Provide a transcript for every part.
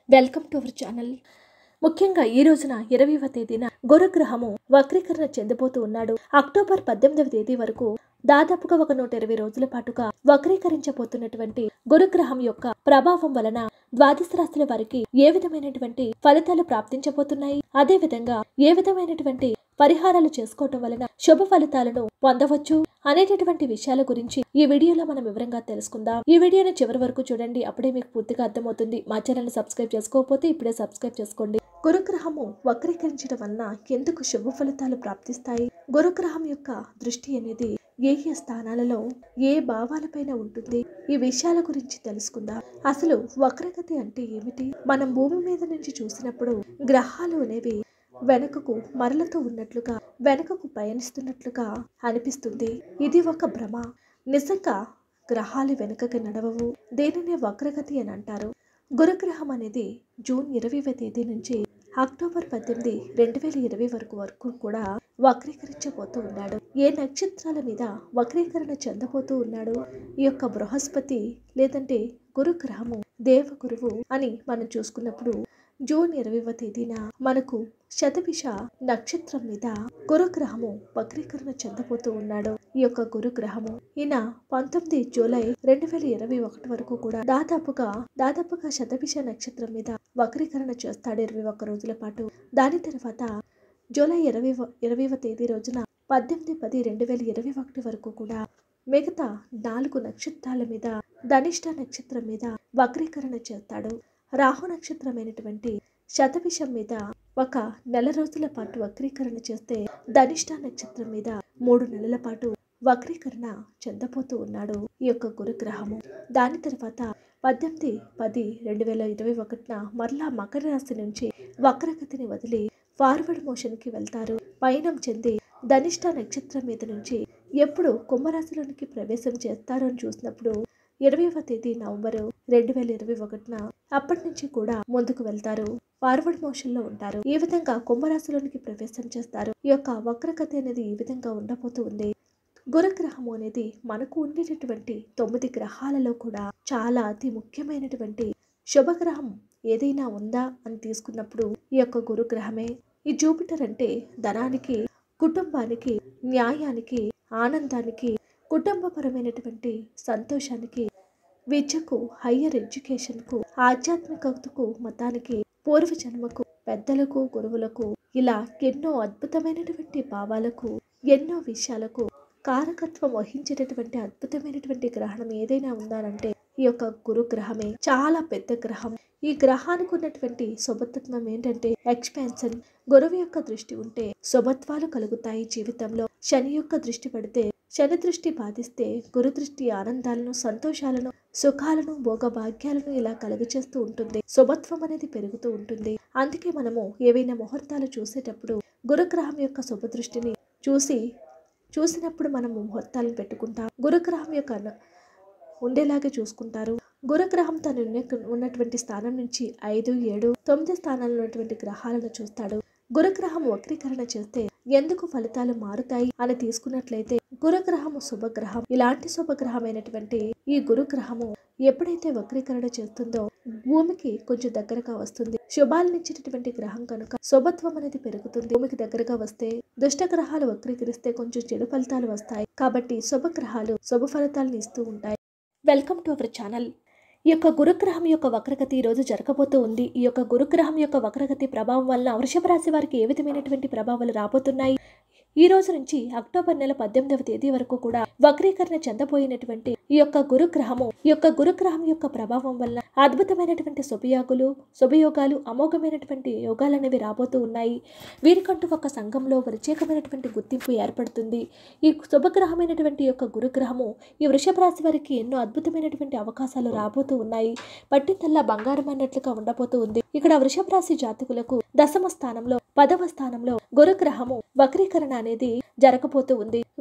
welcome to our channel ముఖ్యంగా ఈ రోజున ఇరవైవ తేదీన గురుగ్రహము వక్రీకరణ చెందిపోతూ ఉన్నాడు అక్టోబర్ పద్దెనిమిదవ తేదీ వరకు దాదాపుగా ఒక నూట ఇరవై రోజుల పాటుగా వక్రీకరించబోతున్నటువంటి గురుగ్రహం యొక్క ప్రభావం వలన ద్వాదశ రాశుల వారికి ఏ విధమైనటువంటి ఫలితాలు ప్రాప్తించబోతున్నాయి అదే విధంగా ఏ విధమైనటువంటి పరిహారాలు చేసుకోవటం వలన శుభ ఫలితాలను పొందవచ్చు అనేటటువంటి విషయాల గురించి ఈ వీడియోలో మనం వివరంగా తెలుసుకుందాం ఈ వీడియోని చివరి వరకు చూడండి అప్పుడే మీకు పూర్తిగా అర్థమవుతుంది మా ఛానల్ సబ్స్క్రైబ్ చేసుకోకపోతే ఇప్పుడే సబ్స్క్రైబ్ చేసుకోండి గురుగ్రహము వక్రీకరించడం వలన ఎందుకు శుభ ఫలితాలు ప్రాప్తిస్తాయి గురుగ్రహం యొక్క దృష్టి అనేది ఏ ఏ స్థానాలలో ఏ భావాలపైన ఉంటుంది ఈ విషయాల గురించి తెలుసుకుందాం అసలు వక్రగతి అంటే ఏమిటి మనం భూమి మీద నుంచి చూసినప్పుడు గ్రహాలు అనేవి వెనుకకు మరలతో ఉన్నట్లుగా వెనుకకు పయనిస్తున్నట్లుగా అనిపిస్తుంది ఇది ఒక భ్రమ నిజంగా గ్రహాలు వెనుకకి నడవవు దేనినే వక్రగతి అని అంటారు గురుగ్రహం అనేది జూన్ ఇరవైవ తేదీ నుంచి అక్టోబర్ పద్దెనిమిది రెండు వేల ఇరవై వరకు వరకు కూడా వక్రీకరించబోతూ ఉన్నాడు ఏ నక్షత్రాల మీద వక్రీకరణ చెందబోతూ ఉన్నాడు ఈ యొక్క బృహస్పతి లేదంటే గురుగ్రహము దేవగురువు అని మనం చూసుకున్నప్పుడు జూన్ ఇరవైవ తేదీన మనకు శతభిష నక్షత్రం మీద గురుగ్రహము వక్రీకరణ చెందబోతూ ఉన్నాడు ఈ యొక్క గురుగ్రహము ఈయన పంతొమ్మిది జూలై రెండు వేల ఇరవై ఒకటి వరకు కూడా దాదాపుగా దాదాపుగా శతభిష నక్షత్రం మీద వక్రీకరణ చేస్తాడు ఇరవై ఒక్క రోజుల పాటు దాని తర్వాత జూలై ఇరవై ఇరవైవ తేదీ రోజున పద్దెనిమిది పది రెండు వేల ఇరవై ఒకటి వరకు కూడా మిగతా నాలుగు నక్షత్రాల మీద ధనిష్ట నక్షత్రం మీద వక్రీకరణ చేస్తాడు రాహు నక్షత్రమైనటువంటి శతభిషం మీద ఒక నెల రోజుల పాటు వక్రీకరణ చేస్తే ధనిష్ట నక్షత్రం మీద మూడు నెలల పాటు వక్రీకరణ చెందబోతూ ఉన్నాడు ఈ యొక్క గురుగ్రహము దాని తర్వాత పద్దెనిమిది పది రెండు వేల ఇరవై ఒకటిన మరలా మకర రాశి నుంచి వక్రగతిని వదిలి ఫార్వర్డ్ మోషన్కి వెళ్తారు పయనం చెంది ధనిష్ట నక్షత్రం మీద నుంచి ఎప్పుడు కుంభరాశిలోనికి ప్రవేశం చేస్తారు అని చూసినప్పుడు ఇరవైవ తేదీ నవంబరు రెండు వేల ఇరవై ఒకటిన అప్పటి నుంచి కూడా ముందుకు వెళ్తారు ఫార్వర్డ్ మోషన్ లో ఉంటారు ఈ విధంగా కుంభరాశిలోనికి ప్రవేశం చేస్తారు ఈ యొక్క వక్రగతి అనేది ఈ విధంగా ఉండబోతూ ఉంది గురుగ్రహము అనేది మనకు ఉండేటటువంటి తొమ్మిది గ్రహాలలో కూడా చాలా అతి ముఖ్యమైనటువంటి శుభగ్రహం ఏదైనా ఉందా అని తీసుకున్నప్పుడు ఈ యొక్క గురుగ్రహమే ఈ జూపిటర్ అంటే ధనానికి కుటుంబానికి న్యాయానికి ఆనందానికి కుటుంబపరమైనటువంటి సంతోషానికి విద్యకు హయ్యర్ ఎడ్యుకేషన్కు ఆధ్యాత్మికతకు మతానికి పూర్వజన్మకు పెద్దలకు గురువులకు ఇలా ఎన్నో అద్భుతమైనటువంటి భావాలకు ఎన్నో విషయాలకు కారకత్వం వహించేటటువంటి అద్భుతమైనటువంటి గ్రహణం ఏదైనా ఉందానంటే ఈ యొక్క గురు గ్రహమే చాలా పెద్ద గ్రహం ఈ గ్రహానికి ఉన్నటువంటి శుభతత్వం ఏంటంటే ఎక్స్పాన్షన్ గురువు యొక్క దృష్టి ఉంటే శుభత్వాలు కలుగుతాయి జీవితంలో శని యొక్క దృష్టి పడితే శని దృష్టి బాధిస్తే గురు దృష్టి ఆనందాలను సంతోషాలను సుఖాలను భోగభాగ్యాలను ఇలా కలుగచేస్తూ ఉంటుంది శుభత్వం అనేది పెరుగుతూ ఉంటుంది అందుకే మనము ఏవైనా ముహూర్తాలు చూసేటప్పుడు గురుగ్రహం యొక్క శుభ దృష్టిని చూసి చూసినప్పుడు మనము ముహూర్తాలను పెట్టుకుంటాం గురుగ్రహం యొక్క అన- ఉండేలాగే చూసుకుంటారు గురుగ్రహం తను ఉన్న- ఉన్నటువంటి స్థానం నుంచి ఐదు ఏడు తొమ్మిది స్థానాల్లో ఉన్నటువంటి గ్రహాలను చూస్తాడు గురుగ్రహం వక్రీకరణ చేస్తే ఎందుకు ఫలితాలు మారుతాయి అని తీసుకున్నట్లయితే గురుగ్రహము శుభగ్రహం ఇలాంటి శుభగ్రహమైనటువంటి ఈ గురుగ్రహము ఎప్పుడైతే వక్రీకరణ చేస్తుందో భూమికి కొంచెం దగ్గరగా వస్తుంది శుభాలనిచ్చేటటువంటి గ్రహం కనుక శుభత్వం అనేది పెరుగుతుంది భూమికి దగ్గరగా వస్తే దుష్ట గ్రహాలు వక్రీకరిస్తే కొంచెం చెడు ఫలితాలు వస్తాయి కాబట్టి శుభగ్రహాలు శుభ ఫలితాలను ఇస్తూ ఉంటాయి వెల్కమ్ టు అవర్ ఛానల్ ఈ యొక్క గురుగ్రహం యొక్క వక్రగతి ఈ రోజు జరగబోతూ ఉంది ఈ యొక్క గురుగ్రహం యొక్క వక్రగతి ప్రభావం వలన వృషభ రాశి వారికి ఏ విధమైనటువంటి ప్రభావాలు రాబోతున్నాయి ఈ రోజు నుంచి అక్టోబర్ నెల పద్దెనిమిదవ తేదీ వరకు కూడా వక్రీకరణ చెందబోయినటువంటి ఈ యొక్క గురుగ్రహము ఈ యొక్క గురుగ్రహం యొక్క ప్రభావం వల్ల అద్భుతమైనటువంటి శుభయోగులు శుభయోగాలు అమోఘమైనటువంటి యోగాలు అనేవి రాబోతూ ఉన్నాయి వీరికంటూ ఒక సంఘంలో ప్రత్యేకమైనటువంటి గుర్తింపు ఏర్పడుతుంది ఈ శుభగ్రహమైనటువంటి యొక్క గురుగ్రహము ఈ వృషభ రాశి వారికి ఎన్నో అద్భుతమైనటువంటి అవకాశాలు రాబోతూ ఉన్నాయి పట్టితల్లా బంగారం అన్నట్లుగా ఉండబోతూ ఉంది ఇక్కడ వృషభ రాశి జాతకులకు దశమ స్థానంలో పదవ స్థానంలో గురుగ్రహము వక్రీకరణ అనేది జరగబోతూ ఉంది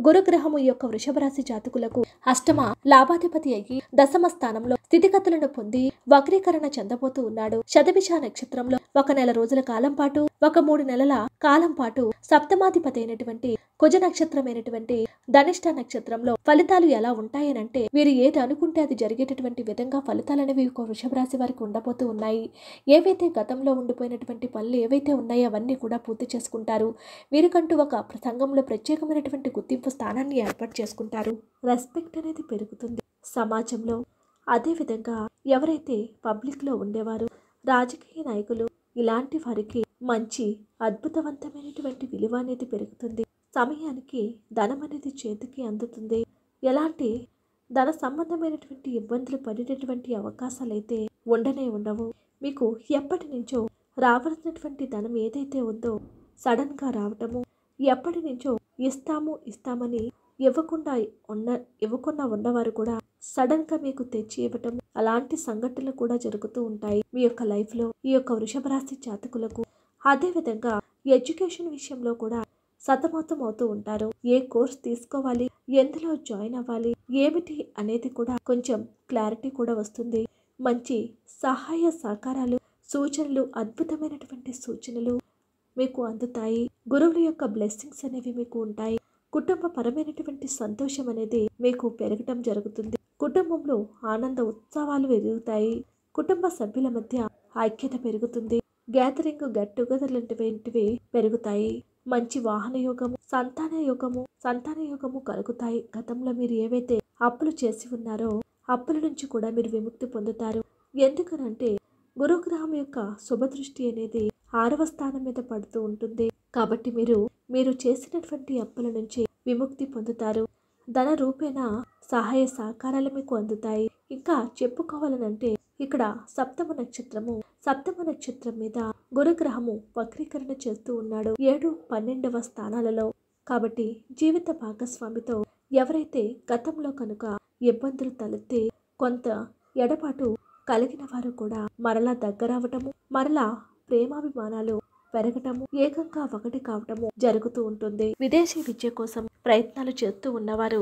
గురుగ్రహము ఈ యొక్క వృషభ రాశి జాతకులకు అష్టమ లాభాధిపతి అయ్యి దశమ స్థానంలో స్థితిగతులను పొంది వక్రీకరణ చెందబోతూ ఉన్నాడు శతభిష నక్షత్రంలో ఒక నెల రోజుల కాలం పాటు ఒక మూడు నెలల కాలం పాటు సప్తమాధిపతి అయినటువంటి కుజ నక్షత్రమైనటువంటి ధనిష్ట నక్షత్రంలో ఫలితాలు ఎలా ఉంటాయనంటే వీరు ఏది అనుకుంటే అది జరిగేటటువంటి విధంగా ఫలితాలు అనేవి ఒక వృషభ రాశి వారికి ఉండబోతూ ఉన్నాయి ఏవైతే గతంలో ఉండిపోయినటువంటి పనులు ఏవైతే ఉన్నాయో అవన్నీ కూడా పూర్తి చేసుకుంటారు వీరికంటూ ఒక సంఘంలో ప్రత్యేకమైనటువంటి గుర్తింపు స్థానాన్ని ఏర్పాటు చేసుకుంటారు రెస్పెక్ట్ అనేది పెరుగుతుంది సమాజంలో అదేవిధంగా ఎవరైతే పబ్లిక్లో ఉండేవారు రాజకీయ నాయకులు ఇలాంటి వారికి మంచి అద్భుతవంతమైనటువంటి విలువ అనేది పెరుగుతుంది సమయానికి ధనం అనేది చేతికి అందుతుంది ఎలాంటి ధన సంబంధమైనటువంటి ఇబ్బందులు పడేటటువంటి అవకాశాలు అయితే ఉండనే ఉండవు మీకు ఎప్పటి నుంచో రావాల్సినటువంటి ధనం ఏదైతే ఉందో సడన్గా రావటము ఎప్పటి నుంచో ఇస్తాము ఇస్తామని ఇవ్వకుండా ఉన్న ఇవ్వకుండా ఉన్నవారు కూడా సడన్ గా మీకు తెచ్చి ఇవ్వటం అలాంటి సంఘటనలు కూడా జరుగుతూ ఉంటాయి మీ యొక్క లైఫ్ లో ఈ యొక్క వృషభ రాశి జాతకులకు అదే విధంగా ఎడ్యుకేషన్ విషయంలో కూడా సతమతం అవుతూ ఉంటారు ఏ కోర్స్ తీసుకోవాలి ఎందులో జాయిన్ అవ్వాలి ఏమిటి అనేది కూడా కొంచెం క్లారిటీ కూడా వస్తుంది మంచి సహాయ సహకారాలు సూచనలు అద్భుతమైనటువంటి సూచనలు మీకు అందుతాయి గురువుల యొక్క బ్లెస్సింగ్స్ అనేవి మీకు ఉంటాయి కుటుంబ పరమైనటువంటి సంతోషం అనేది మీకు పెరగటం జరుగుతుంది కుటుంబంలో ఆనంద ఉత్సవాలు ఎదుగుతాయి కుటుంబ సభ్యుల మధ్య ఐక్యత పెరుగుతుంది గ్యాదరింగ్ గెట్ టుగెదర్ లాంటివి పెరుగుతాయి మంచి వాహన యోగము సంతాన యోగము సంతాన యోగము కలుగుతాయి గతంలో మీరు ఏవైతే అప్పులు చేసి ఉన్నారో అప్పుల నుంచి కూడా మీరు విముక్తి పొందుతారు ఎందుకనంటే గురుగ్రహం యొక్క శుభదృష్టి అనేది ఆరవ స్థానం మీద పడుతూ ఉంటుంది కాబట్టి మీరు మీరు చేసినటువంటి అప్పుల నుంచి విముక్తి పొందుతారు ధన రూపేణ సహాయ సహకారాలు మీకు అందుతాయి ఇంకా చెప్పుకోవాలనంటే ఇక్కడ సప్తమ నక్షత్రము సప్తమ నక్షత్రం మీద గురుగ్రహము వక్రీకరణ చేస్తూ ఉన్నాడు ఏడు పన్నెండవ స్థానాలలో కాబట్టి జీవిత భాగస్వామితో ఎవరైతే గతంలో కనుక ఇబ్బందులు తలెత్తి కొంత ఎడపాటు కలిగిన వారు కూడా మరలా దగ్గరవటము మరలా ప్రేమాభిమానాలు పెరగటము ఏకంగా ఒకటి కావటము జరుగుతూ ఉంటుంది విదేశీ విద్య కోసం ప్రయత్నాలు చేస్తూ ఉన్నవారు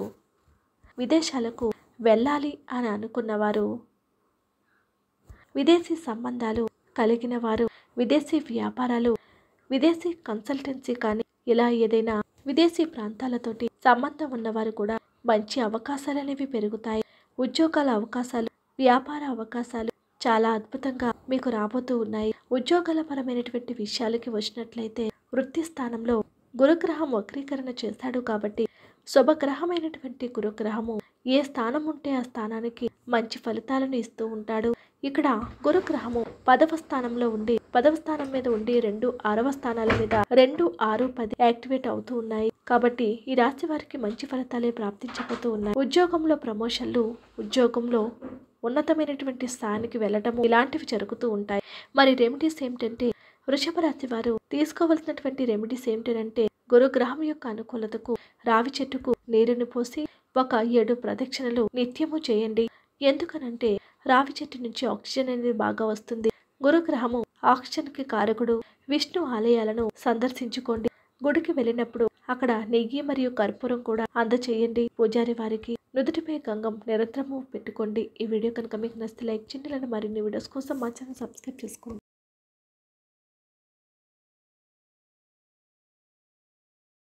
విదేశాలకు వెళ్ళాలి అని అనుకున్నవారు విదేశీ సంబంధాలు కలిగిన వారు విదేశీ వ్యాపారాలు విదేశీ కన్సల్టెన్సీ కానీ ఇలా ఏదైనా విదేశీ ప్రాంతాలతోటి సంబంధం ఉన్నవారు కూడా మంచి అవకాశాలు అనేవి పెరుగుతాయి ఉద్యోగాల అవకాశాలు వ్యాపార అవకాశాలు చాలా అద్భుతంగా మీకు రాబోతూ ఉన్నాయి ఉద్యోగాల పరమైనటువంటి విషయాలకి వచ్చినట్లయితే వృత్తి స్థానంలో గురుగ్రహం వక్రీకరణ చేశాడు కాబట్టి శుభగ్రహమైనటువంటి గురుగ్రహము ఏ స్థానం ఉంటే ఆ స్థానానికి మంచి ఫలితాలను ఇస్తూ ఉంటాడు ఇక్కడ గురుగ్రహము పదవ స్థానంలో ఉండి పదవ స్థానం మీద ఉండి రెండు ఆరవ స్థానాల మీద రెండు ఆరు పది యాక్టివేట్ అవుతూ ఉన్నాయి కాబట్టి ఈ రాశి వారికి మంచి ఫలితాలే ప్రాప్తించబోతూ ఉన్నాయి ఉద్యోగంలో ప్రమోషన్లు ఉద్యోగంలో ఉన్నతమైనటువంటి స్థానానికి వెళ్ళటము ఇలాంటివి జరుగుతూ ఉంటాయి మరి రెమెడీస్ ఏమిటంటే వృషభ రాశి వారు తీసుకోవలసినటువంటి రెమెడీస్ ఏమిటంటే గురుగ్రహం యొక్క అనుకూలతకు రావి చెట్టుకు నీరుని పోసి ఒక ఏడు ప్రదక్షిణలు నిత్యము చేయండి ఎందుకనంటే రావి చెట్టు నుంచి ఆక్సిజన్ అనేది బాగా వస్తుంది గురుగ్రహము ఆక్సిజన్ కి కారకుడు విష్ణు ఆలయాలను సందర్శించుకోండి గుడికి వెళ్ళినప్పుడు అక్కడ నెయ్యి మరియు కర్పూరం కూడా అందచేయండి పూజారి వారికి నుదుటిపై గంగం నిరంతరము పెట్టుకోండి ఈ వీడియో కనుక మీకు నచ్చితే లైక్ చేయండి ఇలాంటి మరిన్ని వీడియోస్ కోసం మా ఛానల్ సబ్స్క్రైబ్ చేసుకోండి